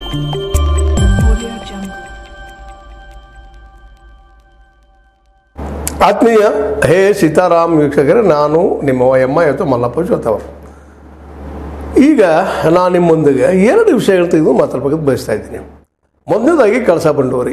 Audio Jungle. ಆತ್ಮೀಯ ಹೇ ಸೀತಾರಾಮ್ ವೀಕ್ಷಕರೇ ನಾನು ನಿಮ್ಮ ಎಮ್ಮ ಇವತ್ತು ಮಲ್ಲಪ್ಪ ಜೋತವರು ಈಗ ನಾನು ನಿಮ್ಮ ಮುಂದಿಗೆ ಎರಡು ವಿಷಯಗಳು ತೆಗೆದು ಮಾತಾಡ್ಬೇಕಂತ ಬಯಸ್ತಾ ಇದ್ದೀನಿ ಮೊದಲನೇದಾಗಿ ಕಳಸ ಬಂಡೂರಿ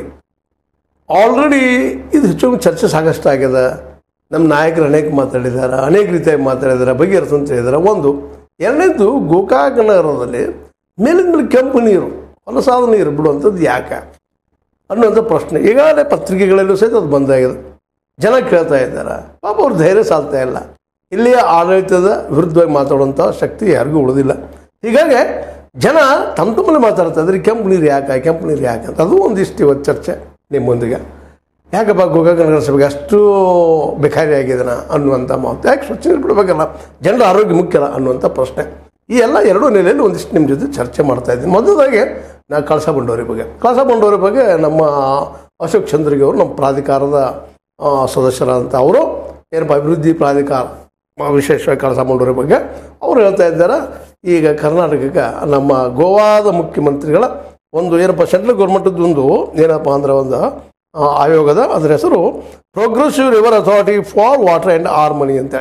ಆಲ್ರೆಡಿ ಇದು ಹೆಚ್ಚು ಚರ್ಚೆ ಸಾಕಷ್ಟು ಆಗ್ಯದ ನಮ್ಮ ನಾಯಕರು ಅನೇಕ ಮಾತಾಡಿದ್ದಾರೆ ಅನೇಕ ರೀತಿಯಾಗಿ ಮಾತಾಡಿದ್ದಾರೆ ಬಗೆಹರಿಸು ಅಂತ ಹೇಳಿದ್ದಾರೆ ಒಂದು ಎರಡನೇದು ಗೋಕಾಕ ನಗರದಲ್ಲಿ ಮೇಲಿನ ಮೇಲೆ ಕೆಂಪು ನೀರು ಹೊಲಸಾದ ನೀರು ಬಿಡುವಂಥದ್ದು ಯಾಕೆ ಅನ್ನುವಂಥ ಪ್ರಶ್ನೆ ಈಗಾಗಲೇ ಪತ್ರಿಕೆಗಳಲ್ಲೂ ಸಹಿತ ಅದು ಬಂದಾಗಿದೆ ಜನ ಕೇಳ್ತಾ ಇದ್ದಾರೆ ಪಾಪ ಅವ್ರ ಧೈರ್ಯ ಸಾಲ್ತಾ ಇಲ್ಲ ಇಲ್ಲಿಯ ಆಡಳಿತದ ವಿರುದ್ಧವಾಗಿ ಮಾತಾಡುವಂಥ ಶಕ್ತಿ ಯಾರಿಗೂ ಉಳಿದಿಲ್ಲ ಹೀಗಾಗಿ ಜನ ತಮ್ಮ ತಮ್ಮಲ್ಲಿ ಮಾತಾಡ್ತಾ ಇದ್ರೆ ಕೆಂಪು ನೀರು ಯಾಕೆ ಕೆಂಪು ನೀರು ಯಾಕೆ ಅಂತ ಅದು ಒಂದಿಷ್ಟು ಇವತ್ತು ಚರ್ಚೆ ನಿಮ್ಮೊಂದಿಗೆ ಯಾಕಪ್ಪ ಗೋಕಾಕ ನಗರಸಭೆಗೆ ಅಷ್ಟು ಬೇಕಾರಿ ಆಗಿದನ ಅನ್ನುವಂಥ ಮಾತು ಯಾಕೆ ಸ್ವಚ್ಛ ನೀರು ಬಿಡಬೇಕಲ್ಲ ಜನರ ಆರೋಗ್ಯ ಮುಖ್ಯಲ್ಲ ಅನ್ನುವಂಥ ಪ್ರಶ್ನೆ ಈ ಎಲ್ಲ ಎರಡೂ ನೆಲೆಯಲ್ಲಿ ಒಂದಿಷ್ಟು ನಿಮ್ಮ ಜೊತೆ ಚರ್ಚೆ ಮಾಡ್ತಾ ಇದ್ದೀನಿ ಮೊದಲಾಗಿ ನಾ ಕಳಸ ಬಂಡೋರಿ ಬಗ್ಗೆ ಕಳಸ ಬಂಡೋರಿ ಬಗ್ಗೆ ನಮ್ಮ ಅಶೋಕ್ ಚಂದ್ರಿಗೆ ಅವರು ನಮ್ಮ ಪ್ರಾಧಿಕಾರದ ಆ, ಸದಸ್ಯರಾದಂಥ ಅವರು ಏನಪ್ಪ ಅಭಿವೃದ್ಧಿ ಪ್ರಾಧಿಕಾರ ಆ, ವಿಶೇಷವಾಗಿ ಕಳಸ ಬಂಡೋರಿ ಬಗ್ಗೆ ಅವರು ಹೇಳ್ತಾ ಇದ್ದಾರೆ ಈಗ ಕರ್ನಾಟಕಕ್ಕೆ ನಮ್ಮ ಗೋವಾದ ಮುಖ್ಯಮಂತ್ರಿಗಳ ಒಂದು ಏನಪ್ಪ ಸೆಂಟ್ರಲ್ ಗೌರ್ಮೆಂಟದ್ದು ಒಂದು ಏನಪ್ಪ ಅಂದ್ರೆ ಒಂದು ಆ, ಆಯೋಗದ ಅದರ ಹೆಸರು progressive river authority for water and harmony ಅಂತ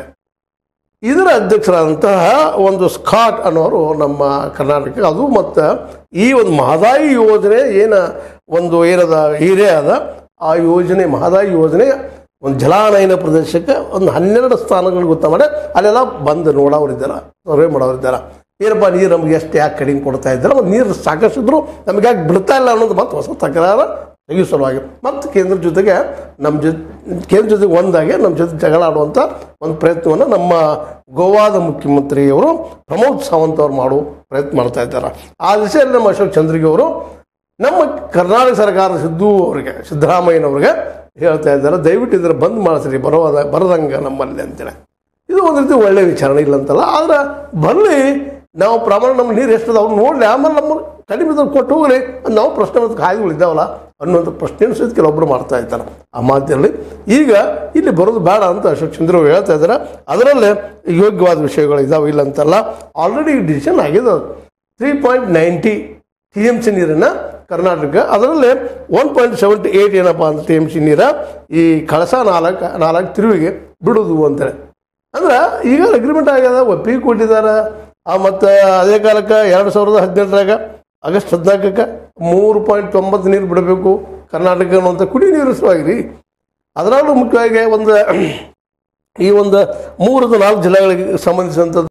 ಇದರ ಅಧ್ಯಕ್ಷರಾದಂತಹ ಒಂದು ಸ್ಕಾಟ್ ಅನ್ನೋರು ನಮ್ಮ ಕರ್ನಾಟಕ ಅದು ಮತ್ತು ಈ ಒಂದು ಮಹದಾಯಿ ಯೋಜನೆ ಏನು ಒಂದು ಏನದ ಏರಿಯಾ ಅದ ಆ ಯೋಜನೆ ಮಹದಾಯಿ ಯೋಜನೆ ಒಂದು ಜಲಾನಯನ ಪ್ರದೇಶಕ್ಕೆ ಒಂದು ಹನ್ನೆರಡು ಸ್ಥಾನಗಳು ಗೊತ್ತಾ ಮಾಡಿ ಅಲ್ಲೆಲ್ಲ ಬಂದು ನೋಡೋರಿದ್ದಾರೆ ಸರ್ವೆ ಮಾಡೋರಿದ್ದಾರೆ ಏನಪ್ಪ ನೀರು ನಮ್ಗೆ ಎಷ್ಟು ಯಾಕೆ ಕಡಿಮೆ ಕೊಡ್ತಾ ಇದ್ದಾರೆ ಮತ್ತು ನೀರು ಸಾಕಷ್ಟು ಇದ್ರು ನಮ್ಗೆ ಯಾಕೆ ಬಿಡ್ತಾ ಇಲ್ಲ ಅನ್ನೋದು ಮತ್ತೆ ಹೊಸ ತಕರಾರು ತೆಗೆಯೋ ಸಲುವಾಗಿ ಮತ್ತು ಕೇಂದ್ರ ಜೊತೆಗೆ ನಮ್ಮ ಜೊತೆ ಕೇಂದ್ರ ಜೊತೆಗೆ ಒಂದಾಗಿ ನಮ್ಮ ಜೊತೆ ಜಗಳ ಆಡುವಂಥ ಒಂದು ಪ್ರಯತ್ನವನ್ನು ನಮ್ಮ ಗೋವಾದ ಮುಖ್ಯಮಂತ್ರಿಯವರು ಪ್ರಮೋದ್ ಸಾವಂತ್ ಅವರು ಮಾಡೋ ಪ್ರಯತ್ನ ಮಾಡ್ತಾ ಇದ್ದಾರೆ ಆ ದಿಶೆಯಲ್ಲಿ ನಮ್ಮ ಅಶೋಕ್ ಚಂದ್ರಿಗೆ ಅವರು ನಮ್ಮ ಕರ್ನಾಟಕ ಸರ್ಕಾರ ಸಿದ್ದು ಅವರಿಗೆ ಸಿದ್ದರಾಮಯ್ಯನವ್ರಿಗೆ ಹೇಳ್ತಾ ಇದ್ದಾರೆ ದಯವಿಟ್ಟು ಇದರ ಬಂದ್ ಮಾಡಿಸ್ರಿ ಬರೋದ ಬರದಂಗ ನಮ್ಮಲ್ಲಿ ಅಂತೇಳಿ ಇದು ಒಂದು ರೀತಿ ಒಳ್ಳೆ ವಿಚಾರಣೆ ಇಲ್ಲ ಅಂತಲ್ಲ ಆದ್ರೆ ಬರಲಿ ನಾವು ಪ್ರಮಾಣ ನಮ್ಮ ನೀರು ಎಷ್ಟದ ಅವ್ರು ನೋಡಲಿ ಆಮೇಲೆ ನಮ್ಮ ಕಡಿಮೆ ಇದ್ರೆ ಕೊಟ್ಟು ಹೋಗ್ಲಿ ಅಂತ ನಾವು ಪ್ರಶ್ನೆ ಮತ್ತು ಕಾಯ್ದುಗಳು ಇದ್ದಾವಲ್ಲ ಅನ್ನುವಂಥ ಪ್ರಶ್ನೆಯನ್ನು ಸಹಿತ ಕೆಲವೊಬ್ಬರು ಮಾಡ್ತಾ ಇದ್ದಾರೆ ಆ ಮಾತಿನಲ್ಲಿ ಈಗ ಇಲ್ಲಿ ಬರೋದು ಬೇಡ ಅಂತ ಅಶೋಕ್ ಚಂದ್ರ ಅವ್ರು ಹೇಳ್ತಾ ಇದ್ದಾರೆ ಅದರಲ್ಲೇ ಯೋಗ್ಯವಾದ ವಿಷಯಗಳು ಇದಾವೆ ಇಲ್ಲ ಅಂತಲ್ಲ ಆಲ್ರೆಡಿ ಡಿಸಿಷನ್ ಆಗಿದೆ three point ninety T M C ನೀರನ್ನು ಕರ್ನಾಟಕ ಅದರಲ್ಲಿ ಒನ್ ಪಾಯಿಂಟ್ ಸೆವೆಂಟಿ ಏಯ್ಟ್ ಏನಪ್ಪ ಅಂತ ಟಿ ಎಮ್ ಸಿ ನೀರ ಈ ಕಳಸ ನಾಲ್ಕು ನಾಲ್ಕು ತಿರುವಿಗೆ ಬಿಡೋದು ಅಂತೇಳಿ ಅಂದ್ರೆ ಈಗ ಅಗ್ರಿಮೆಂಟ್ ಆಗ್ಯದ ಒಪ್ಪಿಗೆ ಕೊಟ್ಟಿದ್ದಾರೆ ಆ ಮತ್ತು ಅದೇ ಕಾಲಕ್ಕೆ ಎರಡು ಸಾವಿರದ ಹದಿನೆಂಟರಾಗ ಆಗಸ್ಟ್ ಹದಿನಾಲ್ಕಕ್ಕೆ ಮೂರು ಪಾಯಿಂಟ್ ತೊಂಬತ್ತು ನೀರು ಬಿಡಬೇಕು ಕರ್ನಾಟಕ ಅನ್ನುವಂಥ ಕುಡಿ ನೀರು ಸಲುವಾಗಿ ಅದರಲ್ಲೂ ಮುಖ್ಯವಾಗಿ ಒಂದು ಈ ಒಂದು ಮೂರರಿಂದ ನಾಲ್ಕು ಜಿಲ್ಲೆಗಳಿಗೆ ಸಂಬಂಧಿಸಿದಂಥದ್ದು